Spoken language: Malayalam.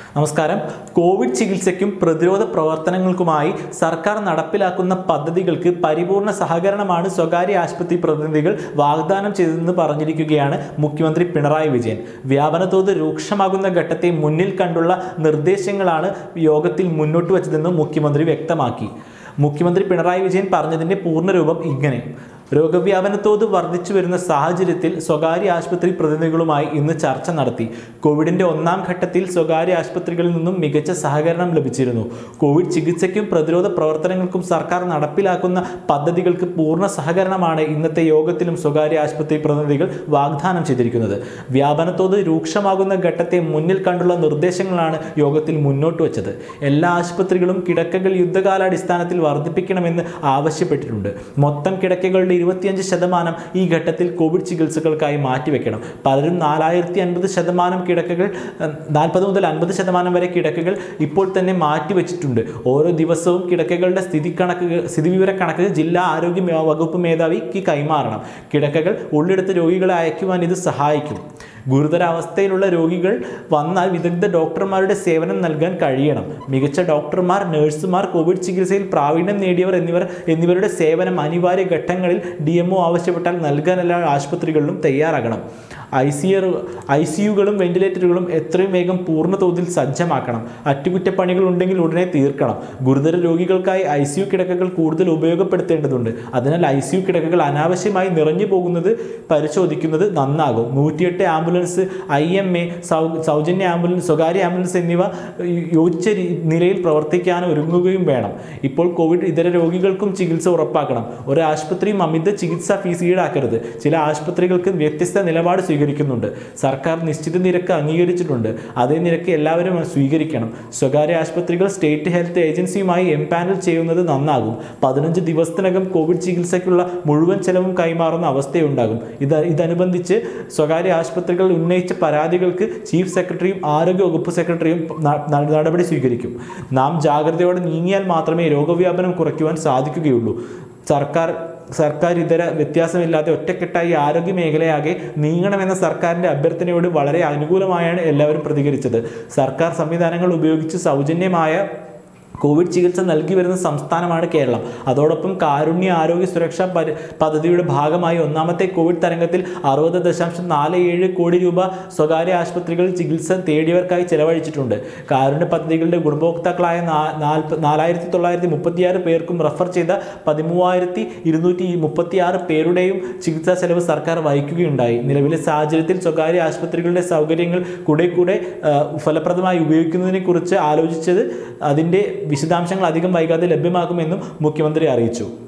നമസ്കാരം കോവിഡ് ചികിത്സയ്ക്കും പ്രതിരോധ പ്രവർത്തനങ്ങൾക്കുമായി സർക്കാർ നടപ്പിലാക്കുന്ന പദ്ധതികൾക്ക് പരിപൂർണ സഹകരണമാണ് സ്വകാര്യ ആശുപത്രി പ്രതിനിധികൾ വാഗ്ദാനം ചെയ്തതെന്ന് പറഞ്ഞിരിക്കുകയാണ് മുഖ്യമന്ത്രി പിണറായി വിജയൻ വ്യാപനതോത് രൂക്ഷമാകുന്ന ഘട്ടത്തെ മുന്നിൽ കണ്ടുള്ള നിർദ്ദേശങ്ങളാണ് യോഗത്തിൽ മുന്നോട്ട് വച്ചതെന്നും മുഖ്യമന്ത്രി വ്യക്തമാക്കി മുഖ്യമന്ത്രി പിണറായി വിജയൻ പറഞ്ഞതിൻ്റെ പൂർണ്ണരൂപം ഇങ്ങനെ രോഗവ്യാപനത്തോത് വർദ്ധിച്ചു വരുന്ന സാഹചര്യത്തിൽ സ്വകാര്യ ആശുപത്രി പ്രതിനിധികളുമായി ഇന്ന് ചർച്ച നടത്തി കോവിഡിന്റെ ഒന്നാം ഘട്ടത്തിൽ സ്വകാര്യ ആശുപത്രികളിൽ നിന്നും മികച്ച സഹകരണം ലഭിച്ചിരുന്നു കോവിഡ് ചികിത്സയ്ക്കും പ്രതിരോധ പ്രവർത്തനങ്ങൾക്കും സർക്കാർ നടപ്പിലാക്കുന്ന പദ്ധതികൾക്ക് പൂർണ്ണ സഹകരണമാണ് ഇന്നത്തെ യോഗത്തിലും സ്വകാര്യ ആശുപത്രി പ്രതിനിധികൾ വാഗ്ദാനം ചെയ്തിരിക്കുന്നത് വ്യാപനത്തോത് രൂക്ഷമാകുന്ന ഘട്ടത്തെ മുന്നിൽ കണ്ടുള്ള നിർദ്ദേശങ്ങളാണ് യോഗത്തിൽ മുന്നോട്ട് വച്ചത് എല്ലാ ആശുപത്രികളും കിടക്കകൾ യുദ്ധകാലാടിസ്ഥാനത്തിൽ വർദ്ധിപ്പിക്കണമെന്ന് ആവശ്യപ്പെട്ടിട്ടുണ്ട് മൊത്തം കിടക്കകളുടെ ഇരുപത്തിയഞ്ച് ശതമാനം ഈ ഘട്ടത്തിൽ കോവിഡ് ചികിത്സകൾക്കായി മാറ്റിവെക്കണം പലരും നാലായിരത്തി അൻപത് ശതമാനം കിടക്കകൾ നാൽപ്പത് മുതൽ അൻപത് ശതമാനം വരെ കിടക്കകൾ ഇപ്പോൾ തന്നെ മാറ്റിവെച്ചിട്ടുണ്ട് ഓരോ ദിവസവും കിടക്കകളുടെ സ്ഥിതി കണക്കുകൾ സ്ഥിതിവിവര കണക്കുകൾ ജില്ലാ ആരോഗ്യ മേ- വകുപ്പ് മേധാവിക്ക് കൈമാറണം കിടക്കകൾ ഉള്ളെടുത്ത് രോഗികളെ അയക്കുവാൻ ഇത് സഹായിക്കും ഗുരുതരാവസ്ഥയിലുള്ള രോഗികൾ വന്നാൽ വിദഗ്ധ ഡോക്ടർമാരുടെ സേവനം നൽകാൻ കഴിയണം മികച്ച ഡോക്ടർമാർ നഴ്സുമാർ കോവിഡ് ചികിത്സയിൽ പ്രാവീണ്യം നേടിയവർ എന്നിവർ എന്നിവരുടെ സേവനം അനിവാര്യ ഘട്ടങ്ങളിൽ ഡി ആവശ്യപ്പെട്ടാൽ നൽകാൻ എല്ലാ ആശുപത്രികളിലും തയ്യാറാകണം ഐ സി ഐ സി യുകളും വെന്റിലേറ്ററുകളും എത്രയും വേഗം പൂർണ്ണ തോതിൽ സജ്ജമാക്കണം അറ്റകുറ്റപ്പണികൾ ഉണ്ടെങ്കിൽ ഉടനെ തീർക്കണം ഗുരുതര രോഗികൾക്കായി ഐ സി യു കിടക്കകൾ കൂടുതൽ ഉപയോഗപ്പെടുത്തേണ്ടതുണ്ട് അതിനാൽ ഐ സി യു കിടക്കകൾ അനാവശ്യമായി നിറഞ്ഞു പോകുന്നത് പരിശോധിക്കുന്നത് നന്നാകും നൂറ്റിയെട്ട് ആംബുലൻസ് ഐ എം എ സൗജന്യ ആംബുലൻസ് സ്വകാര്യ ആംബുലൻസ് എന്നിവ യോജിച്ച രീ- നിലയിൽ പ്രവർത്തിക്കാൻ ഒരുങ്ങുകയും വേണം ഇപ്പോൾ കോവിഡ് ഇതര രോഗികൾക്കും ചികിത്സ ഉറപ്പാക്കണം ഒരു ആശുപത്രിയും അമിത ചികിത്സാ ഫീസ് ഈടാക്കരുത് ചില ആശുപത്രികൾക്ക് വ്യത്യസ്ത നിലപാട് സ്വീകരിക്കുന്നുണ്ട് സർക്കാർ നിശ്ചിത നിരക്ക് അംഗീകരിച്ചിട്ടുണ്ട് അതേ നിരക്ക് എല്ലാവരും സ്വീകരിക്കണം സ്വകാര്യ ആശുപത്രികൾ സ്റ്റേറ്റ് ഹെൽത്ത് ഏജൻസിയുമായി എംപാനൽ ചെയ്യുന്നത് നന്നാകും പതിനഞ്ച് ദിവസത്തിനകം കോവിഡ് ചികിത്സയ്ക്കുള്ള മുഴുവൻ ചെലവും കൈമാറുന്ന അവസ്ഥയുണ്ടാകും ഇത് ഇതനുബന്ധിച്ച് സ്വകാര്യ ആശുപത്രികൾ ഉന്നയിച്ച പരാതികൾക്ക് ചീഫ് സെക്രട്ടറിയും ആരോഗ്യ വകുപ്പ് സെക്രട്ടറിയും ന- ന- നടപടി സ്വീകരിക്കും നാം ജാഗ്രതയോടെ നീങ്ങിയാൽ മാത്രമേ രോഗവ്യാപനം കുറയ്ക്കുവാൻ സാധിക്കുകയുള്ളൂ സർക്കാർ സർക്കാർ ഇതര വ്യത്യാസമില്ലാതെ ഒറ്റക്കെട്ടായി ആരോഗ്യ മേഖലയാകെ നീങ്ങണമെന്ന സർക്കാരിൻ്റെ അഭ്യർത്ഥനയോട് വളരെ അനുകൂലമായാണ് എല്ലാവരും പ്രതികരിച്ചത് സർക്കാർ സംവിധാനങ്ങൾ ഉപയോഗിച്ച് സൗജന്യമായ കോവിഡ് ചികിത്സ നൽകി വരുന്ന സംസ്ഥാനമാണ് കേരളം അതോടൊപ്പം കാരുണ്യ ആരോഗ്യ സുരക്ഷാ പരി പദ്ധതിയുടെ ഭാഗമായി ഒന്നാമത്തെ കോവിഡ് തരംഗത്തിൽ അറുപത് ദശാംശം നാല് ഏഴ് കോടി രൂപ സ്വകാര്യ ആശുപത്രികളിൽ ചികിത്സ തേടിയവർക്കായി ചെലവഴിച്ചിട്ടുണ്ട് കാരുണ്യ പദ്ധതികളുടെ ഗുണഭോക്താക്കളായ നാ- നാൽപ്പ- നാലായിരത്തി തൊള്ളായിരത്തി മുപ്പത്തിയാറ് പേർക്കും റഫർ ചെയ്ത പതിമൂവായിരത്തി ഇരുന്നൂറ്റി മുപ്പത്തിയാറ് പേരുടെയും ചികിത്സാ ചെലവ് സർക്കാർ വഹിക്കുകയുണ്ടായി നിലവിലെ സാഹചര്യത്തിൽ സ്വകാര്യ ആശുപത്രികളുടെ സൗകര്യങ്ങൾ കൂടെ കൂടെ ആ, ഫലപ്രദമായി ഉപയോഗിക്കുന്നതിനെ കുറിച്ച് ആലോചിച്ചത് അതിൻ്റെ വിശദാംശങ്ങൾ അധികം വൈകാതെ ലഭ്യമാക്കുമെന്നും മുഖ്യമന്ത്രി അറിയിച്ചു